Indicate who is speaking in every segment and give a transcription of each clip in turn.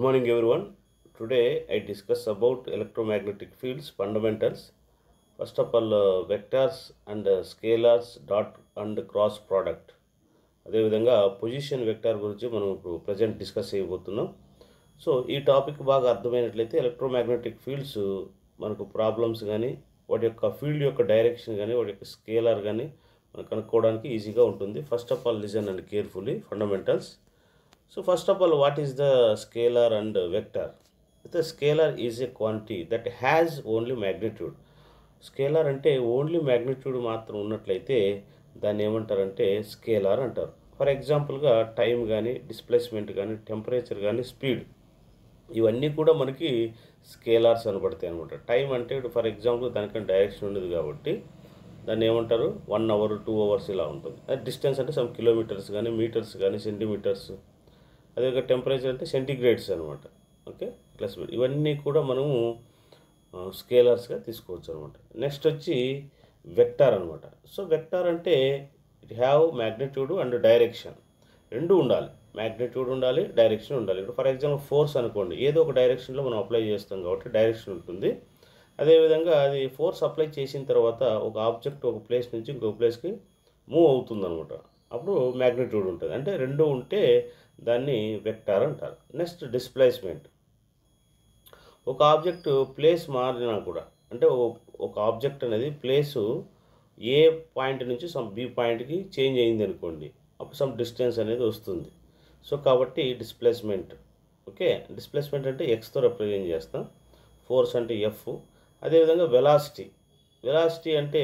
Speaker 1: morning everyone. Today I discuss about electromagnetic fields fundamentals. First of all, uh, vectors and uh, scalars, dot and cross product. అదేవిధంగా position vector గురించి మనం ఇప్పుడు present discuss చేయబోతున్నాం so ఈ topic బాగా అర్థమైనట్లయితే electromagnetic fields మనకు problems కానీ వాటి యొక్క ఫీల్డ్ యొక్క డైరెక్షన్ కానీ వాటి యొక్క స్కేలర్ కానీ మనం కనుక్కోవడానికి ఈజీగా ఉంటుంది first of all listen and carefully fundamentals so first of all what is the scalar and vector the scalar is a quantity that has only magnitude scalar అంటే ఓన్లీ మ్యాగ్నిట్యూడ్ మాత్రం ఉన్నట్లయితే దాన్ని ఏమంటారంటే స్కేలార్ అంటారు ఫర్ ఎగ్జాంపుల్గా time కానీ displacement కానీ temperature కానీ స్పీడ్ ఇవన్నీ కూడా మనకి స్కేలార్స్ అనబడతాయి అనమాట టైం అంటే ఇప్పుడు ఫర్ ఎగ్జాంపుల్ దానికన్నా డైరెక్షన్ ఉండదు కాబట్టి దాన్ని ఏమంటారు వన్ అవర్ టూ అవర్స్ ఇలా ఉంటుంది అది డిస్టెన్స్ అంటే సమ్ కిలోమీటర్స్ కానీ మీటర్స్ కానీ సెంటీమీటర్స్ అదే టెంపరేచర్ అంటే సెంటిగ్రేడ్స్ అనమాట ఓకే ప్లస్ ఇవన్నీ కూడా మనము స్కేలర్స్గా తీసుకోవచ్చు అనమాట నెక్స్ట్ వచ్చి వెక్టార్ అనమాట సో వెక్టార్ అంటే it have magnitude and direction రెండు ఉండాలి మ్యాగ్నిట్యూడ్ ఉండాలి డైరెక్షన్ ఉండాలి ఇప్పుడు ఫర్ ఎగ్జాంపుల్ ఫోర్స్ అనుకోండి ఏదో ఒక డైరెక్షన్లో మనం అప్లై చేస్తాం కాబట్టి డైరెక్షన్ ఉంటుంది అదేవిధంగా అది ఫోర్స్ అప్లై చేసిన తర్వాత ఒక ఆబ్జెక్ట్ ఒక ప్లేస్ నుంచి ఇంకొక ప్లేస్కి మూవ్ అవుతుంది అనమాట అప్పుడు మ్యాగ్నిట్యూడ్ ఉంటుంది అంటే రెండు ఉంటే దాన్ని వెక్టార్ అంటారు నెక్స్ట్ డిస్ప్లేస్మెంట్ ఒక ఆబ్జెక్ట్ ప్లేస్ మారినా కూడా అంటే ఒక ఆబ్జెక్ట్ అనేది ప్లేసు ఏ పాయింట్ నుంచి సమ్ బి పాయింట్కి చేంజ్ అయింది అనుకోండి అప్పుడు సమ్ డిస్టెన్స్ అనేది వస్తుంది సో కాబట్టి డిస్ప్లేస్మెంట్ ఓకే డిస్ప్లేస్మెంట్ అంటే ఎక్స్తో రిప్రజెంట్ చేస్తాం ఫోర్స్ అంటే ఎఫ్ అదేవిధంగా వెలాసిటీ వెలాసిటీ అంటే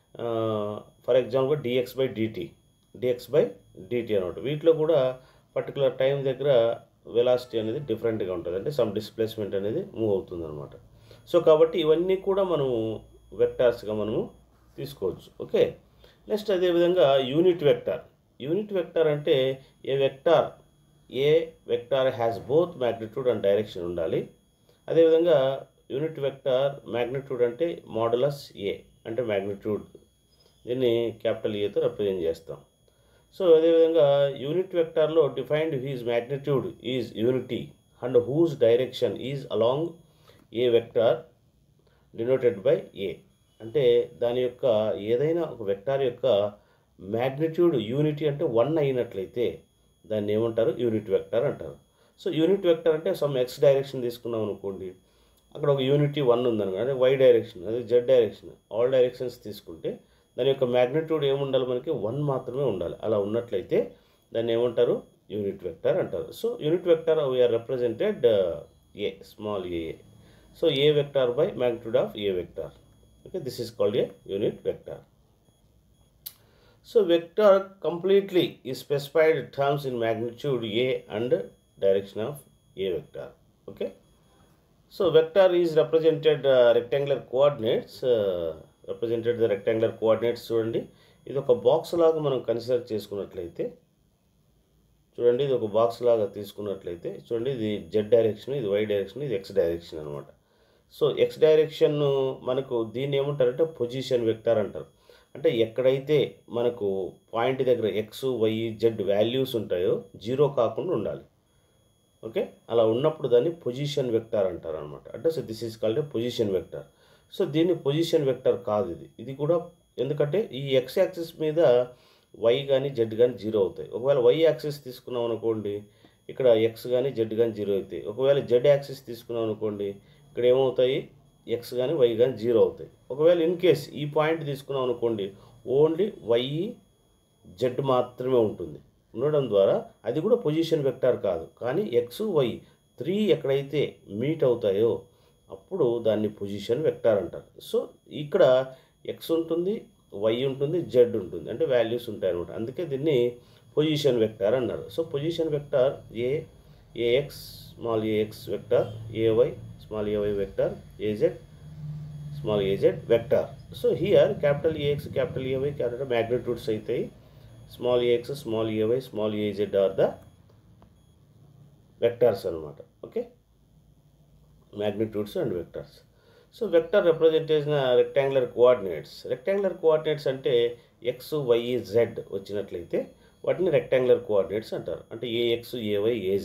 Speaker 1: for example DX by DT DX by DT అనమాట వీటిలో కూడా పర్టికులర్ టైం దగ్గర వెలాసిటీ అనేది డిఫరెంట్గా ఉంటుంది అంటే సమ్ డిస్ప్లేస్మెంట్ అనేది మూవ్ అవుతుంది అనమాట సో కాబట్టి ఇవన్నీ కూడా మనము వెక్టార్స్గా మనము తీసుకోవచ్చు ఓకే నెక్స్ట్ అదేవిధంగా యూనిట్ వెక్టార్ యూనిట్ వెక్టార్ అంటే A vector A vector has both magnitude and direction ఉండాలి అదేవిధంగా యూనిట్ వెక్టార్ మ్యాగ్నిట్యూడ్ అంటే మోడలస్ ఏ అంటే మ్యాగ్నిట్యూడ్ దీన్ని క్యాపిటల్ ఏతో రిప్రజెంట్ చేస్తాం సో అదేవిధంగా యూనిట్ వెక్టార్లో defined his magnitude is unity and whose direction is along A vector denoted by A అంటే దాని యొక్క ఏదైనా ఒక వెక్టార్ యొక్క మ్యాగ్నిట్యూడ్ యూనిటీ అంటే వన్ అయినట్లయితే దాన్ని ఏమంటారు యూనిట్ వెక్టార్ అంటారు సో యూనిట్ వెక్టార్ అంటే సమ్ ఎక్స్ డైరెక్షన్ తీసుకున్నాం అనుకోండి అక్కడ ఒక యూనిటీ వన్ ఉందనుకో అదే వై డైరెక్షన్ అదే జెడ్ డైరెక్షన్ ఆల్ డైరెక్షన్స్ తీసుకుంటే దాని యొక్క మ్యాగ్నిట్యూడ్ ఏముండాలి మనకి వన్ మాత్రమే ఉండాలి అలా ఉన్నట్లయితే దాన్ని ఏమంటారు యూనిట్ వెక్టర్ అంటారు so unit vector we are represented A small A so A vector by magnitude of A vector okay this is called a unit vector so vector completely ఈ specified terms in magnitude A and direction of A vector okay so vector is represented rectangular coordinates represented the rectangular coordinates చూడండి ఇది ఒక box లాగా మనం consider చేసుకున్నట్లయితే చూడండి ఇది ఒక బాక్స్ లాగా తీసుకున్నట్లయితే చూడండి ఇది జెడ్ డైరెక్షన్ ఇది వై డైరెక్షన్ ఇది ఎక్స్ డైరెక్షన్ అనమాట సో ఎక్స్ డైరెక్షన్ మనకు దీన్ని ఏమంటారంటే పొజిషన్ వెక్టార్ అంటారు అంటే ఎక్కడైతే మనకు పాయింట్ దగ్గర ఎక్స్ వై జెడ్ వాల్యూస్ ఉంటాయో జీరో కాకుండా ఉండాలి ఓకే అలా ఉన్నప్పుడు దాన్ని పొజిషన్ వెక్టార్ అంటారు అనమాట అంటే so this is called position vector so దీన్ని పొజిషన్ వెక్టర్ కాదు ఇది ఇది కూడా ఎందుకంటే ఈ ఎక్స్ యాక్సిస్ మీద వై కానీ జెడ్ కానీ జీరో అవుతాయి ఒకవేళ వై యాక్సిస్ తీసుకున్నాం అనుకోండి ఇక్కడ ఎక్స్ కానీ జెడ్ కానీ జీరో అవుతాయి ఒకవేళ జెడ్ యాక్సిస్ తీసుకున్నాం అనుకోండి ఇక్కడ ఏమవుతాయి ఎక్స్ కానీ వై కానీ జీరో అవుతాయి ఒకవేళ ఇన్ కేస్ ఈ పాయింట్ తీసుకున్నాం అనుకోండి ఓన్లీ వై జెడ్ మాత్రమే ఉంటుంది ఉండడం ద్వారా అది కూడా పొజిషన్ వెక్టార్ కాదు కానీ ఎక్స్ వై త్రీ ఎక్కడైతే మీట్ అవుతాయో అప్పుడు దాన్ని పొజిషన్ వెక్టార్ అంటారు సో ఇక్కడ ఎక్స్ ఉంటుంది వై ఉంటుంది జెడ్ ఉంటుంది అంటే వాల్యూస్ ఉంటాయి అనమాట అందుకే దీన్ని పొజిషన్ వెక్టార్ అన్నారు so position vector A AX small AX vector AY small AY vector AZ small AZ vector so here capital AX capital AY capital magnitudes అవుతాయి small AX small AY small AZ are the vectors అనమాట okay magnitudes and vectors so vector representation rectangular coordinates rectangular coordinates అంటే X Y Z వచ్చినట్లయితే వాటిని rectangular coordinates అంటారు అంటే AX AY AZ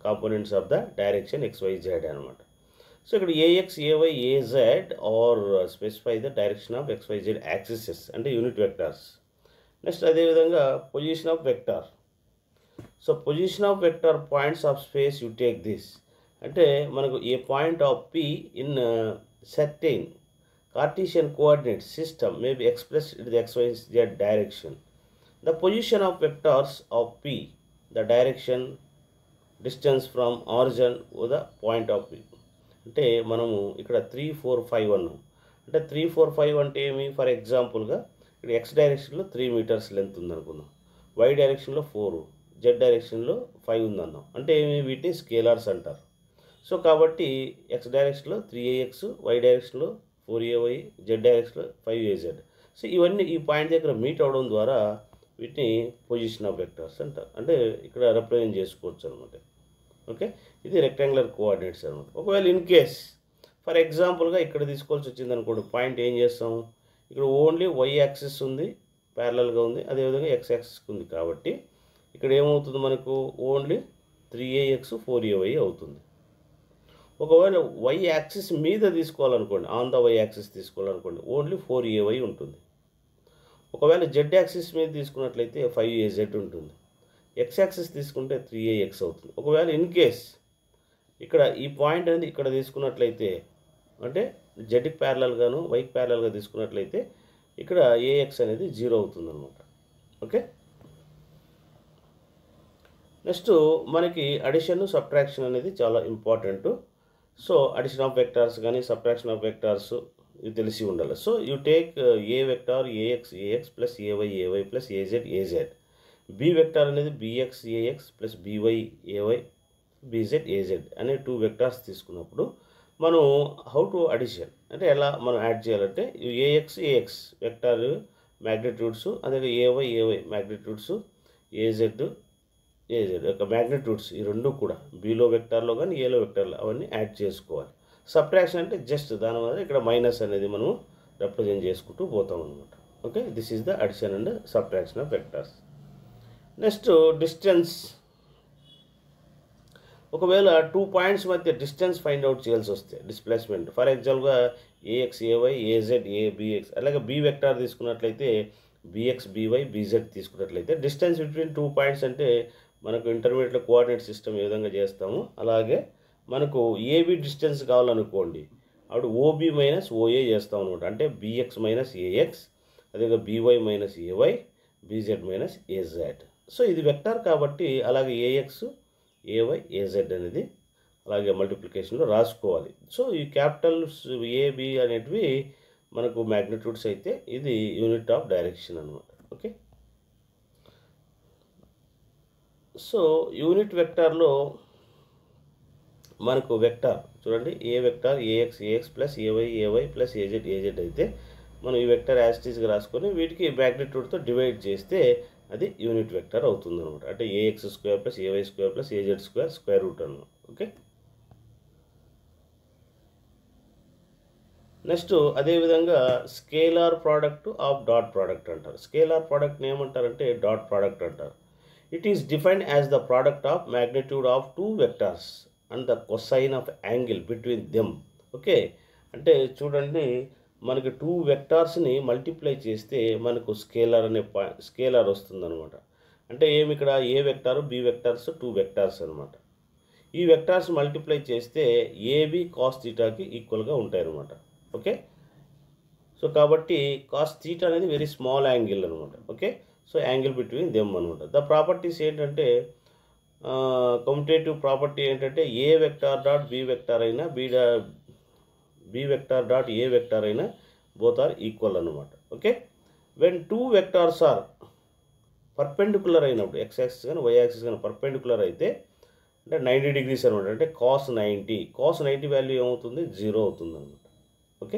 Speaker 1: components of the direction X Y Z అనమాట so ఇక్కడ AX AY AZ are specify the direction of X Y Z axes అంటే unit vectors next అదేవిధంగా position of vector so position of vector points of space you take this అంటే మనకు A point of P in certain Cartesian coordinate system may be express in the X Y Z direction the position of vectors of P the direction distance from origin the point of P అంటే మనము ఇక్కడ three four five అన్నాం అంటే three four five అంటే ఏమి for ఎగ్జాంపుల్గా ఇక్కడ X డైరెక్షన్లో త్రీ మీటర్స్ లెంత్ ఉందనుకుందాం వై డైరెక్షన్లో ఫోర్ జెడ్ డైరెక్షన్లో ఫైవ్ ఉందన్నాం అంటే ఏమి వీటిని స్కేలార్స్ అంటారు సో కాబట్టి ఎక్స్ డైరెక్షన్లో త్రీ ఏఎక్స్ వై డైరెక్షన్లో ఫోర్ ఏవై జెడ్ డైరెక్షన్లో ఫైవ్ ఏజెడ్ సో ఇవన్నీ ఈ పాయింట్ దగ్గర మీట్ అవడం ద్వారా వీటిని పొజిషన్ ఆఫ్ వెక్టర్స్ అంటారు అంటే ఇక్కడ రిప్రజెంట్ చేసుకోవచ్చు అనమాట ఓకే ఇది రెక్టాంగులర్ కోఆర్డినేట్స్ అనమాట ఒకవేళ ఇన్ కేస్ ఫర్ ఎగ్జాంపుల్గా ఇక్కడ తీసుకోవాల్సి వచ్చింది అనుకోండి పాయింట్ ఏం చేస్తాం ఇక్కడ ఓన్లీ వై యాక్సిస్ ఉంది ప్యారలల్గా ఉంది అదేవిధంగా ఎక్స్ యాక్సిస్ ఉంది కాబట్టి ఇక్కడ ఏమవుతుంది మనకు only three AX four AY అవుతుంది ఒకవేళ వై యాక్సిస్ మీద తీసుకోవాలనుకోండి ఆన్ ద వై యాక్సిస్ తీసుకోవాలనుకోండి ఓన్లీ ఫోర్ ఏవై ఉంటుంది ఒకవేళ జెడ్ యాక్సిస్ మీద తీసుకున్నట్లయితే ఫైవ్ ఏ జెడ్ ఉంటుంది ఎక్స్ యాక్సిస్ తీసుకుంటే త్రీ ఏ ఎక్స్ అవుతుంది ఒకవేళ ఇన్ కేస్ ఇక్కడ ఈ పాయింట్ అనేది ఇక్కడ తీసుకున్నట్లయితే అంటే జెడ్కి ప్యారలల్గాను వైకి ప్యారలల్గా తీసుకున్నట్లయితే ఇక్కడ ఏఎక్స్ అనేది జీరో అవుతుంది అనమాట ఓకే నెక్స్ట్ మనకి అడిషన్ సబ్ట్రాక్షన్ అనేది చాలా important so addition of vectors కానీ సబ్ట్రాక్షన్ ఆఫ్ వెక్టార్స్ ఇవి తెలిసి ఉండాలి so you take A vector AX AX plus AY AY plus AZ AZ B vector అనేది BX AX plus BY AY BZ AZ అనే two vectors తీసుకున్నప్పుడు మనం how to addition అంటే ఎలా మనం యాడ్ చేయాలంటే ఏఎక్స్ ఏఎక్స్ వెక్టార్ మ్యాగ్నిట్యూడ్స్ అదే AY AY magnitudes AZ AZ యొక్క మ్యాగ్నిట్యూడ్స్ ఈ రెండు కూడా బీలో వెక్టార్లో కానీ ఏలో వెక్టార్లో అవన్నీ యాడ్ చేసుకోవాలి సబ్ట్రాక్షన్ అంటే జస్ట్ దాని వల్ల ఇక్కడ మైనస్ అనేది మనం రిప్రజెంట్ చేసుకుంటూ పోతాం అనమాట okay this is the addition and subtraction of vectors next distance ఒకవేళ టూ పాయింట్స్ మధ్య డిస్టెన్స్ ఫైండ్ అవుట్ చేయాల్సి వస్తే డిస్ప్లేస్మెంట్ ఫర్ ఎగ్జాంపుల్గా AX AY AZ A BX అలాగే బి వెక్టార్ తీసుకున్నట్లయితే బిఎక్స్ బీవై బీజెడ్ తీసుకున్నట్లయితే డిస్టెన్స్ బిట్వీన్ టూ పాయింట్స్ అంటే మనకు ఇంటర్మీడియట్లో కోఆర్డినేట్ సిస్టమ్ ఏ విధంగా చేస్తాము అలాగే మనకు ఏబి డిస్టెన్స్ కావాలనుకోండి అప్పుడు ఓబి మైనస్ ఓఏ చేస్తాం అనమాట అంటే బిఎక్స్ మైనస్ ఏఎక్స్ అదేవిధంగా BY minus AY BZ minus AZ so ఇది వెక్టార్ కాబట్టి అలాగే ఏఎక్స్ ఏవై ఏజెడ్ అనేది అలాగే మల్టిప్లికేషన్లో రాసుకోవాలి సో ఈ క్యాపిటల్స్ ఏబి అనేటివి మనకు మ్యాగ్నిట్యూడ్స్ అయితే ఇది యూనిట్ ఆఫ్ డైరెక్షన్ అనమాట ఓకే సో యూనిట్ వెక్టార్లో మనకు వెక్టార్ చూడండి A vector AX AX plus AY AY plus AZ AZ అయితే మనం ఈ వెక్టార్ యాస్టీస్గా రాసుకొని వీటికి మ్యాగ్నిట్యూడ్తో డివైడ్ చేస్తే అది యూనిట్ వెక్టర్ అవుతుంది అనమాట అంటే AX square plus AY square plus AZ square square root అనమాట ఓకే నెక్స్ట్ అదేవిధంగా scalar product of dot product అంటారు స్కేలార్ ప్రోడక్ట్ని ఏమంటారంటే డాట్ ప్రోడక్ట్ అంటారు it is defined as the product of magnitude of two vectors and the cosine of angle between them okay అంటే చూడండి మనకి two వెక్టార్స్ని multiply చేస్తే మనకు స్కేలర్ అనే పా స్కేలర్ వస్తుందన్నమాట అంటే ఏమి ఇక్కడ A vector B vectors two vectors అనమాట ఈ వెక్టార్స్ మల్టిప్లై చేస్తే ఏబి కాస్ తీటాకి ఈక్వల్గా ఉంటాయి అనమాట ఓకే సో కాబట్టి కాస్ తీటా అనేది వెరీ స్మాల్ యాంగిల్ అనమాట okay so angle between them అనమాట ద ప్రాపర్టీస్ ఏంటంటే కమ్యుటేటివ్ ప్రాపర్టీ ఏంటంటే A vector dot B vector అయినా బి డా B vector dot A vector అయినా బోత్ ఆర్ ఈక్వల్ అనమాట okay when two vectors are perpendicular అయినప్పుడు X axis కానీ Y axis కానీ పర్పెండికులర్ అయితే అంటే నైంటీ డిగ్రీస్ అనమాట అంటే cos ninety cos ninety value ఏమవుతుంది జీరో అవుతుంది అనమాట okay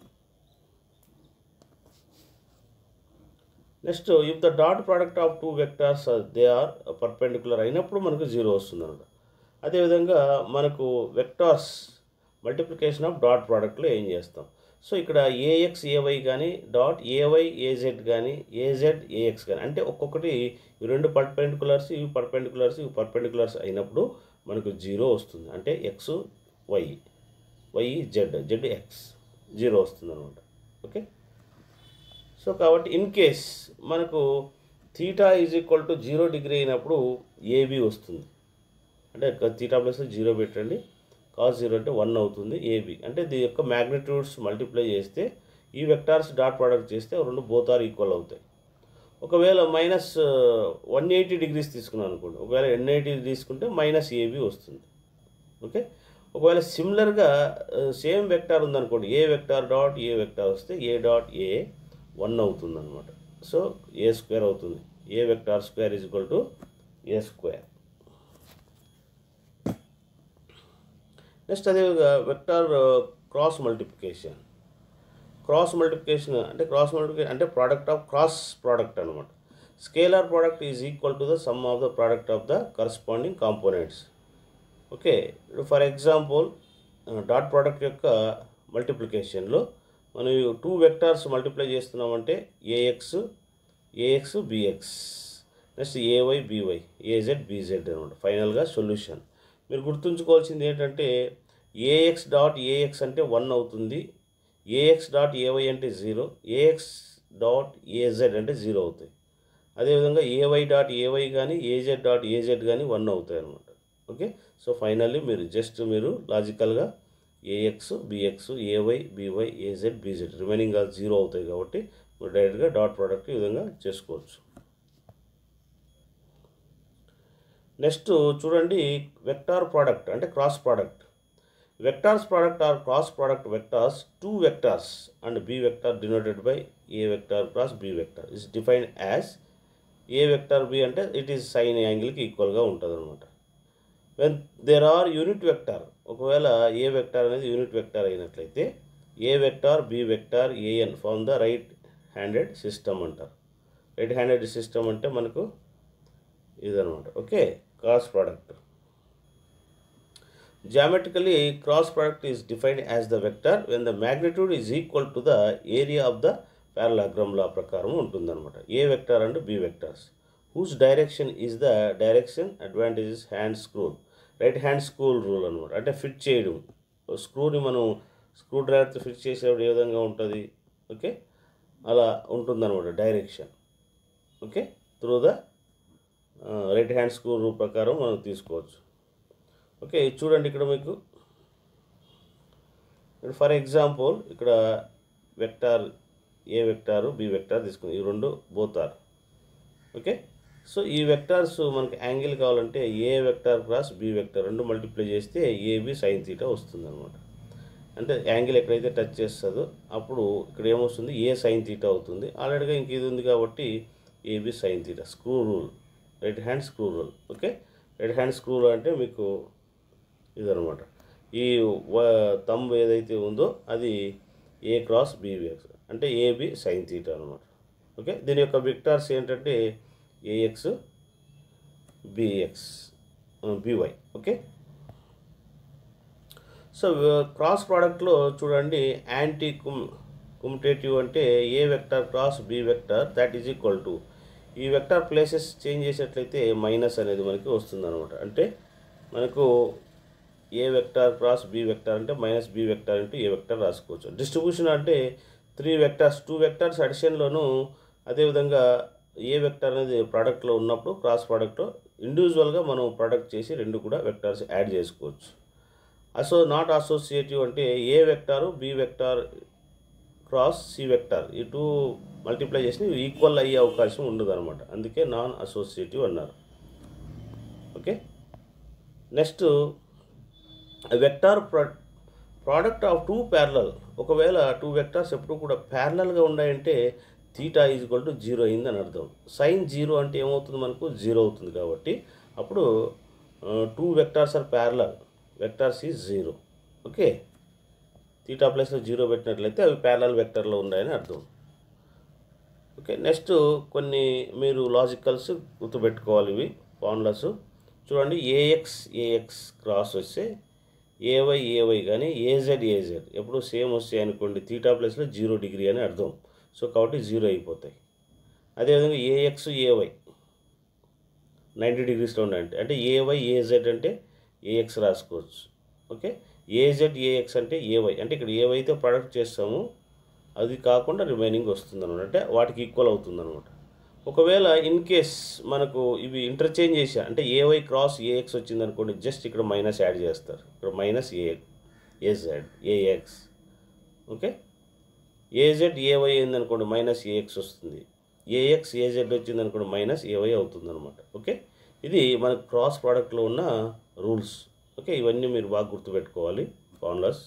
Speaker 1: next if the dot product of two vectors they are perpendicular అయినప్పుడు మనకు జీరో వస్తుంది అనమాట అదేవిధంగా మనకు వెక్టార్స్ మల్టిప్లికేషన్ ఆఫ్ డాట్ ప్రోడక్ట్లో ఏం చేస్తాం సో ఇక్కడ ఏఎక్స్ ఏవై కానీ డాట్ ఏవై ఏజెడ్ కానీ ఏజెడ్ ఏఎక్స్ కానీ అంటే ఒక్కొక్కటి ఈ రెండు పర్పెండికులర్స్ ఇవి పర్పెండికులర్స్ ఇవి పర్పెండికులర్స్ అయినప్పుడు మనకు జీరో వస్తుంది అంటే X Y Y Z Z X zero వస్తుంది అనమాట ఓకే సో కాబట్టి ఇన్ కేస్ మనకు theta is equal to zero degree అయినప్పుడు ఏబి వస్తుంది అంటే థీటా ప్లస్ జీరో పెట్టండి కాస్ జీరో అంటే వన్ అవుతుంది ఏబి అంటే దీని యొక్క మ్యాగ్నిట్యూడ్స్ మల్టిప్లై చేస్తే ఈ వెక్టార్స్ డాట్ ప్రోడక్ట్ చేస్తే రెండు బోత్ ఆర్ ఈక్వల్ అవుతాయి ఒకవేళ మైనస్ వన్ ఎయిటీ డిగ్రీస్ తీసుకున్నాను అనుకోండి ఒకవేళ ఎన్ ఎయిటీ తీసుకుంటే మైనస్ ఏబి వస్తుంది ఓకే ఒకవేళ సిమిలర్గా సేమ్ వెక్టార్ ఉందనుకోండి A vector dot A vector వస్తే ఏ డాట్ ఏ వన్ అవుతుంది అనమాట సో ఏ స్క్వేర్ అవుతుంది A vector square is equal to A square next అదే vector cross multiplication cross multiplication అంటే క్రాస్ మల్టిప్లికేషన్ అంటే ప్రోడక్ట్ ఆఫ్ క్రాస్ ప్రోడక్ట్ అనమాట scalar product is equal to the sum of the product of the corresponding components okay for example dot product యొక్క మల్టిప్లికేషన్లో మనం two vectors multiply చేస్తున్నామంటే AX AX BX next AY BY AZ BZ అనమాట ఫైనల్గా solution మీరు గుర్తుంచుకోవాల్సింది ఏంటంటే AX dot AX అంటే వన్ అవుతుంది ఏఎక్స్ డాట్ ఏవై అంటే జీరో ఏఎక్స్ డాట్ ఏజెడ్ అంటే జీరో అవుతాయి అదేవిధంగా ఏవై డాట్ ఏవై కానీ ఏజెడ్ డాట్ ఏజెడ్ కానీ వన్ అవుతాయి అనమాట ఓకే సో ఫైనల్లీ మీరు జస్ట్ మీరు లాజికల్గా AX BX AY BY AZ BZ remaining all zero అవుతాయి కాబట్టి మీరు డైరెక్ట్గా డాట్ ప్రోడక్ట్ ఈ విధంగా చేసుకోవచ్చు నెక్స్ట్ చూడండి వెక్టార్ ప్రోడక్ట్ అంటే cross product vectors product are cross product vectors two vectors and B vector denoted by A vector cross B vector is defined as A vector B అంటే it is sine యాంగిల్కి ఈక్వల్గా ఉంటుంది అనమాట when there are unit vector ఒకవేళ A vector అనేది unit vector అయినట్లయితే A vector B vector AN from the right handed system అంటారు right handed system అంటే మనకు ఇదనమాట okay cross product geometrically cross product is defined as the vector when the magnitude is equal to the area of the parallelogram law ప్రకారం ఉంటుందన్నమాట A vector and B vectors whose direction is the direction advantages hand screw right hand screw rule అనమాట అంటే fit చేయడం స్క్రూని మనం screw డ్రైవర్తో fit చేసేటప్పుడు ఏ విధంగా ఉంటుంది ఓకే అలా ఉంటుందన్నమాట direction okay through the right hand screw rule ప్రకారం మనం తీసుకోవచ్చు ఓకే ఇది చూడండి ఇక్కడ మీకు ఫర్ ఎగ్జాంపుల్ ఇక్కడ vector A vector B vector తీసుకుంది ఈ రెండు బోతార్ ఓకే సో ఈ వెక్టార్స్ మనకి యాంగిల్ కావాలంటే A vector cross B vector రెండు మల్టిప్లై చేస్తే ఏబి సైన్ తీటా వస్తుంది అనమాట అంటే యాంగిల్ ఎక్కడైతే టచ్ చేస్తుందో అప్పుడు ఇక్కడ ఏమొస్తుంది ఏ సైన్ తీటా అవుతుంది ఆల్రెడీగా ఇంక ఇది ఉంది కాబట్టి AB sine theta screw rule right hand screw rule okay right hand screw rule అంటే మీకు ఇదనమాట ఈ తంబ్ ఏదైతే ఉందో అది ఏ క్రాస్ బీవీఎక్స్ అంటే ఏబి సైన్ తీటా అనమాట ఓకే దీని యొక్క విక్టార్స్ ఏంటంటే AX BX BY okay so cross ప్రోడక్ట్లో చూడండి యాంటీ కుమ్ కుమిటేటివ్ అంటే A vector cross B vector that is equal to ఈ వెక్టర్ ప్లేసెస్ చేంజ్ చేసేట్లయితే మైనస్ అనేది మనకి వస్తుందన్నమాట అంటే మనకు A vector cross B vector అంటే minus B vector into A vector రాసుకోవచ్చు డిస్ట్రిబ్యూషన్ అంటే త్రీ వెక్టార్స్ టూ వెక్టార్స్ అడిషన్లోను అదేవిధంగా ఏ వెక్టార్ అనేది ప్రోడక్ట్లో ఉన్నప్పుడు క్రాస్ ప్రోడక్ట్ ఇండివిజువల్గా మనం ప్రోడక్ట్ చేసి రెండు కూడా వెక్టార్స్ యాడ్ చేసుకోవచ్చు అసో నాట్ అసోసియేటివ్ అంటే A vector B vector cross C vector ఈ టూ మల్టిప్లై చేసి ఈక్వల్ అయ్యే అవకాశం ఉండదు అనమాట అందుకే నాన్ అసోసియేటివ్ అన్నారు ఓకే నెక్స్ట్ వెక్టార్ ప్రో ప్రోడక్ట్ ఆఫ్ టూ ప్యారలల్ ఒకవేళ టూ వెక్టార్స్ ఎప్పుడు కూడా ప్యారలల్గా ఉన్నాయంటే theta is equal to zero అయింది అని అర్థం సైన్ జీరో అంటే ఏమవుతుంది మనకు జీరో అవుతుంది కాబట్టి అప్పుడు two vectors are parallel vectors is zero okay theta ప్లస్లో జీరో పెట్టినట్లయితే అవి ప్యారలల్ వెక్టర్లో ఉన్నాయని అర్థం ఓకే నెక్స్ట్ కొన్ని మీరు లాజికల్స్ గుర్తుపెట్టుకోవాలి ఇవి ఫార్ములాస్ చూడండి ఏఎక్స్ ఏఎక్స్ క్రాస్ వస్తే ఏవై ఏవై కానీ ఏజెడ్ ఏజెడ్ ఎప్పుడు సేమ్ వస్తాయి అనుకోండి థీటా ప్లస్లో జీరో డిగ్రీ అని అర్థం సో కాబట్టి జీరో అయిపోతాయి అదేవిధంగా ఏఎక్స్ ఏవై నైంటీ డిగ్రీస్లో ఉన్నాయంటే అంటే ఏవై ఏజెడ్ అంటే ఏఎక్స్ రాసుకోవచ్చు ఓకే ఏజెడ్ ఏఎక్స్ అంటే ఏవై అంటే ఇక్కడ ఏవైతే ప్రొడక్ట్ చేస్తామో అది కాకుండా రిమైనింగ్ వస్తుంది అనమాట అంటే వాటికి ఈక్వల్ అవుతుంది అనమాట ఒకవేళ ఇన్ కేస్ మనకు ఇవి ఇంటర్చేంజ్ చేసా అంటే ఏవై క్రాస్ ఏఎక్స్ వచ్చింది అనుకోండి జస్ట్ ఇక్కడ మైనస్ యాడ్ చేస్తారు ఇక్కడ minus A AZ AX okay AZ AY అయిందనుకోండి మైనస్ ఏఎక్స్ వస్తుంది ఏఎక్స్ ఏజెడ్ వచ్చింది అనుకోండి మైనస్ ఏవై అవుతుంది అనమాట ఓకే ఇది మన క్రాస్ ప్రోడక్ట్లో ఉన్న రూల్స్ ఓకే ఇవన్నీ మీరు బాగా గుర్తుపెట్టుకోవాలి ఫార్ములాస్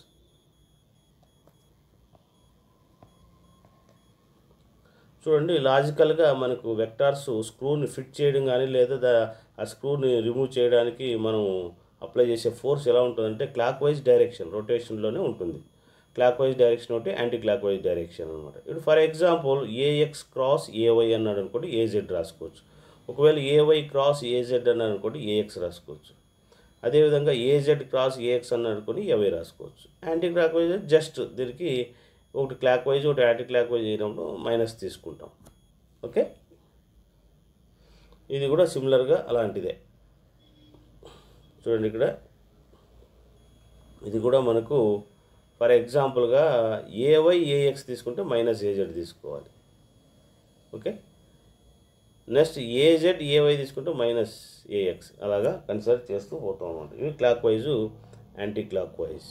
Speaker 1: చూడండి లాజికల్గా మనకు వెక్టార్స్ స్క్రూని ఫిట్ చేయడం కానీ లేదా దా- ఆ స్క్రూని రిమూవ్ చేయడానికి మనం అప్లై చేసే ఫోర్స్ ఎలా ఉంటుందంటే క్లాక్ వైజ్ డైరెక్షన్ రొటేషన్లోనే ఉంటుంది క్లాక్ వైజ్ డైరెక్షన్ ఒకటి యాంటీ క్లాక్ వైజ్ డైరెక్షన్ అనమాట ఇప్పుడు for example AX cross AY అన్నాడు అనుకోండి ఏజెడ్ రాసుకోవచ్చు ఒకవేళ ఏవై క్రాస్ ఏజెడ్ అన్నాడు అనుకోండి ఏఎక్స్ రాసుకోవచ్చు అదేవిధంగా ఏజెడ్ క్రాస్ ఏఎక్స్ అని అనుకుని ఏవై రాసుకోవచ్చు యాంటీ క్లాక్ వైజ్ జస్ట్ దీనికి ఒకటి క్లాక్ వైజ్ ఒకటి యాంటీ క్లాక్ వైజ్ అయినప్పుడు మైనస్ తీసుకుంటాం ఓకే ఇది కూడా సిమిలర్గా అలాంటిదే చూడండి ఇక్కడ ఇది కూడా మనకు ఫర్ ఎగ్జాంపుల్గా ఏవై ఏఎక్స్ తీసుకుంటే మైనస్ ఏజెడ్ తీసుకోవాలి ఓకే నెక్స్ట్ ఏజెడ్ ఏవై తీసుకుంటే మైనస్ ఏఎక్స్ అలాగా కన్సిడర్ చేస్తూ పోతాం అన్నమాట ఇవి clock wise anti clock wise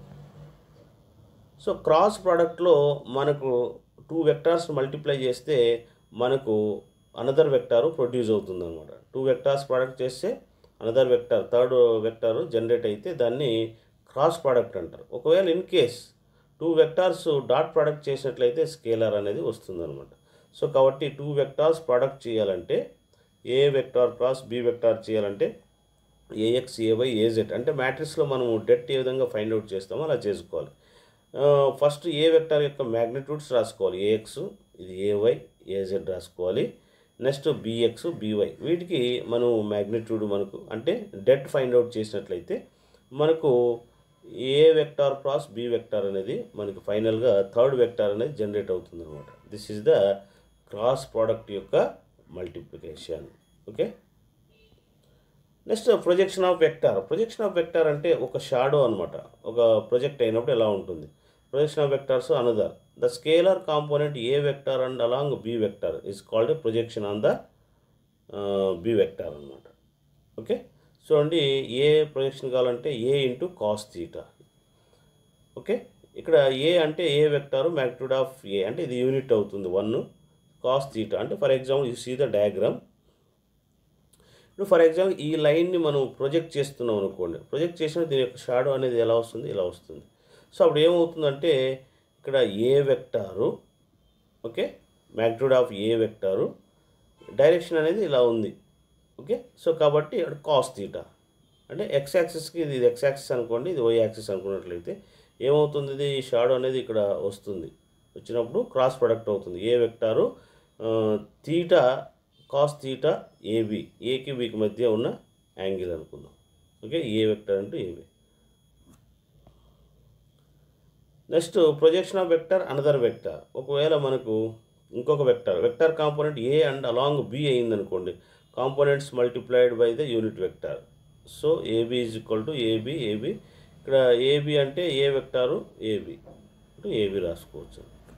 Speaker 1: so cross ప్రోడక్ట్లో మనకు టూ వెక్టార్స్ మల్టిప్లై చేస్తే మనకు అనదర్ వెక్టారు ప్రొడ్యూస్ అవుతుంది అనమాట టూ వెక్టార్స్ ప్రోడక్ట్ చేస్తే another vector third vector generate అయితే దాన్ని క్రాస్ ప్రోడక్ట్ అంటారు ఒకవేళ in case two vectors dot product చేసినట్లయితే స్కేలర్ అనేది వస్తుంది అనమాట సో కాబట్టి టూ వెక్టార్స్ ప్రోడక్ట్ చేయాలంటే A vector cross B vector చేయాలంటే ఏఎక్స్ ఏవై ఏజెడ్ అంటే మ్యాట్రిక్స్లో మనము డెట్ ఏ విధంగా ఫైండ్ అవుట్ చేస్తామో అలా చేసుకోవాలి ఫస్ట్ ఏ వెక్టార్ యొక్క మ్యాగ్నిట్యూడ్స్ రాసుకోవాలి ఏఎక్స్ ఇది ఏవై ఏజెడ్ రాసుకోవాలి నెక్స్ట్ బిఎక్స్ బీవై వీటికి మనం మ్యాగ్నిట్యూడ్ మనకు అంటే డెట్ ఫైండ్ అవుట్ చేసినట్లయితే మనకు A vector cross B vector అనేది మనకి ఫైనల్గా థర్డ్ వెక్టార్ అనేది జనరేట్ అవుతుంది అనమాట this is the cross product యొక్క multiplication okay next projection of vector projection of vector అంటే ఒక షాడో అనమాట ఒక ప్రొజెక్ట్ అయినప్పుడు ఎలా ఉంటుంది projection of vectors another the scalar component A vector and along B vector is called A projection on the B vector అనమాట okay so అండి A projection కావాలంటే ఏ ఇంటూ కాస్ తీటా ఓకే ఇక్కడ A అంటే A vector magnitude of A అంటే ఇది unit అవుతుంది one cos theta అంటే for example you see the diagram ఇప్పుడు ఫర్ ఎగ్జాంపుల్ ఈ లైన్ని మనం ప్రొజెక్ట్ చేస్తున్నాం అనుకోండి ప్రొజెక్ట్ చేసిన దీని యొక్క షాడో అనేది ఎలా వస్తుంది ఇలా వస్తుంది సో అప్పుడు ఏమవుతుందంటే ఇక్కడ A vector okay magnitude of A vector direction అనేది ఇలా ఉంది ఓకే సో కాబట్టి ఇక్కడ కాస్ తీటా అంటే ఎక్స్ యాక్సిస్కి ఇది ఎక్స్ యాక్సిస్ అనుకోండి ఇది వై యాక్సిస్ అనుకున్నట్లయితే ఏమవుతుంది ఇది షాడో అనేది ఇక్కడ వస్తుంది వచ్చినప్పుడు క్రాస్ ప్రొడక్ట్ అవుతుంది A vector theta cos theta AB ఏకి బికి మధ్య ఉన్న యాంగిల్ అనుకుందాం ఓకే ఏ వెక్టర్ అంటే AB next projection of vector another vector ఒకవేళ మనకు ఇంకొక vector vector component A and along B అయింది అనుకోండి components multiplied by the unit vector so AB is equal to AB AB ఇక్కడ AB అంటే A vector AB అంటే AB రాసుకోవచ్చు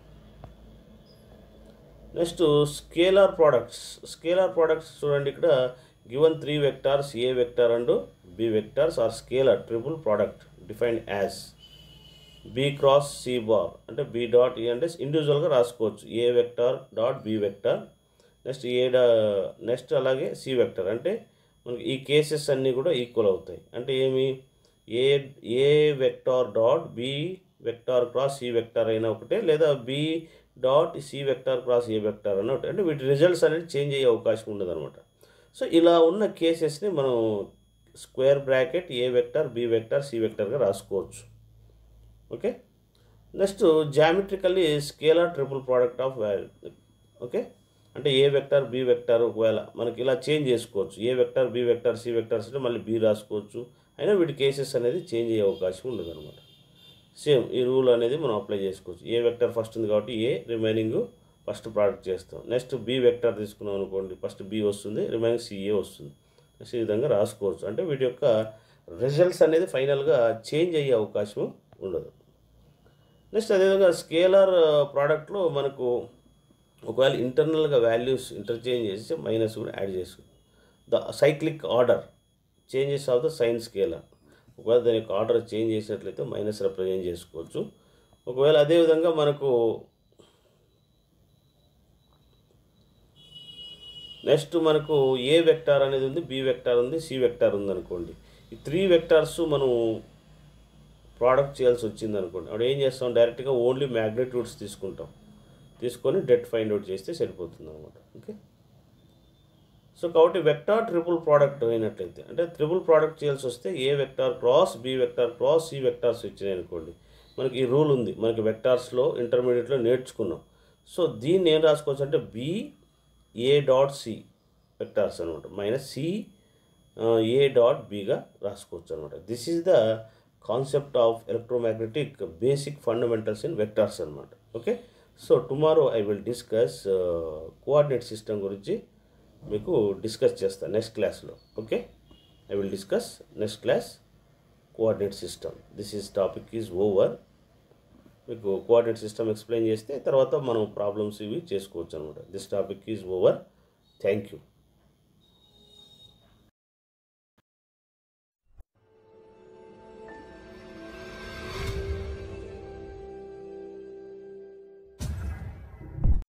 Speaker 1: next scalar products scalar products చూడండి ఇక్కడ given three vectors A vector and B vectors are scalar triple product defined as B cross C bar అంటే B dot A అంటే ఇండివిజువల్గా రాసుకోవచ్చు A vector dot B vector next A డా next అలాగే C vector అంటే మనకి ఈ cases అన్నీ కూడా ఈక్వల్ అవుతాయి అంటే ఏమి A A vector dot B vector cross C vector అయినా ఒకటే లేదా B dot C vector cross A vector అన్న ఒకటి అంటే వీటి రిజల్ట్స్ అనేది చేంజ్ అయ్యే అవకాశం ఉండదు అనమాట సో ఇలా ఉన్న కేసెస్ని మనం square bracket A vector B vector C వెక్టార్గా రాసుకోవచ్చు okay next geometrically scalar triple product of value okay అంటే ఏ వెక్టర్ బి వెక్టర్ ఒకవేళ మనకి ఇలా చేంజ్ చేసుకోవచ్చు A vector B vector C vectors అంటే మళ్ళీ బి రాసుకోవచ్చు అయినా వీటి కేసెస్ అనేది చేంజ్ అయ్యే అవకాశం ఉండదు అనమాట సేమ్ ఈ రూల్ అనేది మనం అప్లై చేసుకోవచ్చు ఏ వెక్టర్ ఫస్ట్ ఉంది కాబట్టి ఏ రిమైనింగ్ ఫస్ట్ ప్రోడక్ట్ చేస్తాం నెక్స్ట్ బి వెక్టర్ తీసుకున్నాం అనుకోండి ఫస్ట్ బి వస్తుంది రిమైనింగ్ సిఏ వస్తుంది నెక్స్ట్ ఈ విధంగా రాసుకోవచ్చు అంటే వీటి యొక్క రిజల్ట్స్ అనేది ఫైనల్గా చేంజ్ అయ్యే అవకాశం ఉండదు నెక్స్ట్ అదేవిధంగా స్కేలర్ ప్రోడక్ట్లో మనకు ఒకవేళ ఇంటర్నల్గా వాల్యూస్ ఇంటర్చేంజ్ చేసి మైనస్ కూడా యాడ్ చేసుకో the cyclic order changes of the sign scalar ఒకవేళ దాని యొక్క ఆర్డర్ చేంజ్ చేసినట్లయితే మైనస్ రిప్రజెంట్ చేసుకోవచ్చు ఒకవేళ అదేవిధంగా మనకు నెక్స్ట్ మనకు ఏ వెక్టార్ అనేది ఉంది బి వెక్టార్ ఉంది సి వెక్టార్ ఉంది అనుకోండి ఈ త్రీ వెక్టార్స్ మనం ప్రోడక్ట్ చేయాల్సి వచ్చింది అనుకోండి అప్పుడు ఏం చేస్తాం డైరెక్ట్గా ఓన్లీ మ్యాగ్నిట్యూడ్స్ తీసుకుంటాం తీసుకొని డెట్ ఫైండ్ అవుట్ చేస్తే సరిపోతుంది అనమాట ఓకే సో కాబట్టి వెక్టార్ ట్రిపుల్ ప్రోడక్ట్ అయినట్లయితే అంటే ట్రిపుల్ ప్రోడక్ట్ చేయాల్సి వస్తే A vector cross B vector cross C vectors వచ్చినాయి అనుకోండి మనకి ఈ రూల్ ఉంది మనకి వెక్టార్స్లో ఇంటర్మీడియట్లో నేర్చుకున్నాం సో దీన్ని ఏం రాసుకోవచ్చు అంటే B A dot C vectors అనమాట మైనస్ సి ఏ డాట్ బిగా రాసుకోవచ్చు అనమాట this is the concept of electromagnetic basic fundamentals in vectors అనమాట okay so tomorrow I will discuss coordinate system గురించి మీకు డిస్కస్ చేస్తాను నెక్స్ట్ క్లాస్లో okay I will discuss next class coordinate system this is topic is over మీకు coordinate system explain చేస్తే తర్వాత మనం problems ఇవి చేసుకోవచ్చు అనమాట this topic is over thank you